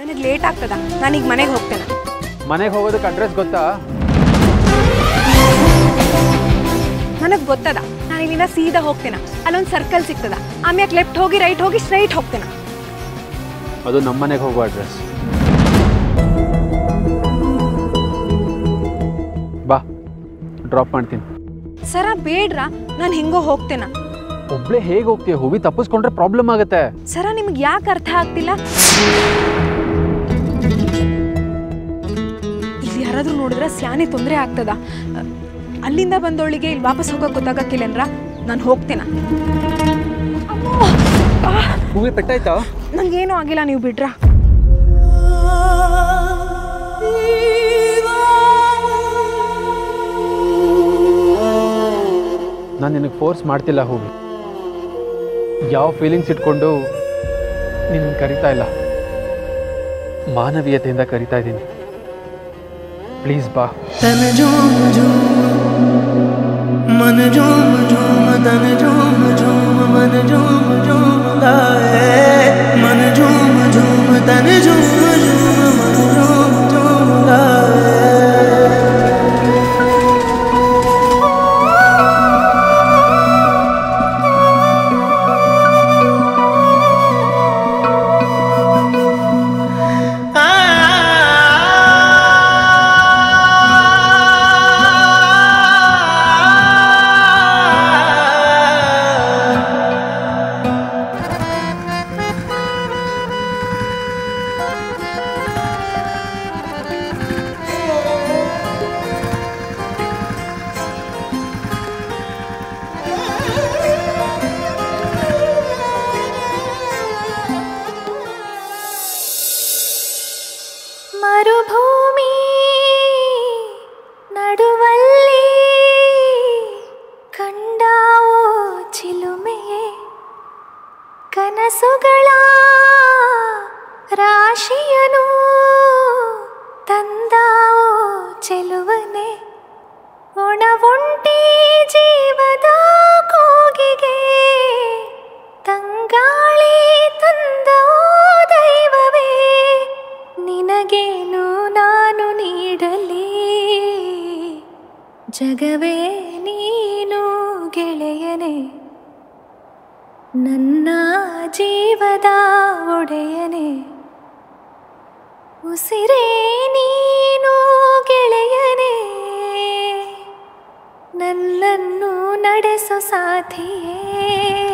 ನನಗೆ ಲೇಟ್ ಆಗ್ತದ ನಾನೀಗ ಮನೆಗೆ ಹೋಗ್ತೇನೆ ಮನೆಗೆ ಹೋಗೋದಕ್ಕೆ ಅಡ್ರೆಸ್ ಗೊತ್ತಾ ನನಗೆ ಗೊತ್ತದ ನಾನು ಇಲ್ಲಿಂದ ಸೀದಾ ಹೋಗ್ತೇನೆ ಅಲ್ಲೊಂದು ಸರ್ಕಲ್ ಸಿಗ್ತದ ಆಮ್ಯಾಕೆ ಲೆಫ್ಟ್ ಹೋಗಿ ರೈಟ್ ಹೋಗಿ ಸ್ಟ್ರೈಟ್ ಹೋಗ್ತೇನೆ ಅದು ನಮ್ಮ ಮನೆಗೆ ಹೋಗೋ ಅಡ್ರೆಸ್ ಬಾ ಡ್ರಾಪ್ ಮಾಡ್ತೀನಿ ಸರ ಬೇಡ್ರ ನಾನು ಹಿಂಗೋ ಹೋಗ್ತೇನೆ ಒಬ್ಳೆ ಹೇಗೆ ಹೋಗ್ತೀಯ ಹೂವಿ ತಪ್ಪಿಸ್ಕೊಂಡ್ರೆ ಪ್ರಾಬ್ಲಮ್ ಆಗುತ್ತೆ ಸರ ನಿಮ್ಗೆ ಯಾಕೆ ಅರ್ಥ ಆಗ್ತಿಲ್ಲ ಇಲ್ಲಿ ಯಾರಾದ್ರೂ ನೋಡಿದ್ರೆ ಸ್ಯಾನೆ ತೊಂದರೆ ಆಗ್ತದ ಅ, ಅಲ್ಲಿಂದ ಬಂದವಳಿಗೆ ಇಲ್ಲಿ ವಾಪಸ್ ಹೋಗಕ್ಕೆ ಗೊತ್ತಾಗಕ್ಕಿಲ್ಲನ್ರ ನಾನು ಹೋಗ್ತೇನೆ ಹೂವಿ ಪೆಟ್ಟಾಯ್ತಾ ನಂಗೇನು ಆಗಿಲ್ಲ ನೀವು ಬಿಡ್ರ ನಾನು ನಿನಗೆ ಫೋರ್ಸ್ ಮಾಡ್ತಿಲ್ಲ ಹೂವಿ ಯಾವ ಫೀಲಿಂಗ್ಸ್ ಇಟ್ಕೊಂಡು ನಿನ್ನ ಕರಿತಾ ಇಲ್ಲ ಮಾನವೀಯತೆಯಿಂದ ಕರಿತಾ ಇದ್ದೀನಿ ಪ್ಲೀಸ್ ಬಾ तन झूम झूम मन झूम झूम तन झूम झूम मन झूम झूम गाए मन झूम झूम तन झूम झूम मन झूम झूम गाए ಮರುಭೂಮಿ ನಡುವಲ್ಲಿ ಕಂಡಾವೋ ಚಿಲುಮೆಯೇ ಕನಸುಗಳ ರಾಶಿಯನು ತಂದಾವೋ ಚೆಲುವನೆ ಒಣವುಂಟಿ ಜೀವದ ಕೂಗಿಗೆ ತಂಗಾಳಿ ತಂದೋ ದೈವವೇ ನಿನಗೇನು ನಾನು ನೀಡಲಿ ಜಗವೇ ನೀನು ಗೆಳೆಯನೇ ನನ್ನ ಜೀವದ ಒಡೆಯನೇ ಉಸಿರೇ ನೀನು ಗೆಳೆಯನೇ ನನ್ನನ್ನು ನಡೆಸೋ ಸಾಥಿಯೇ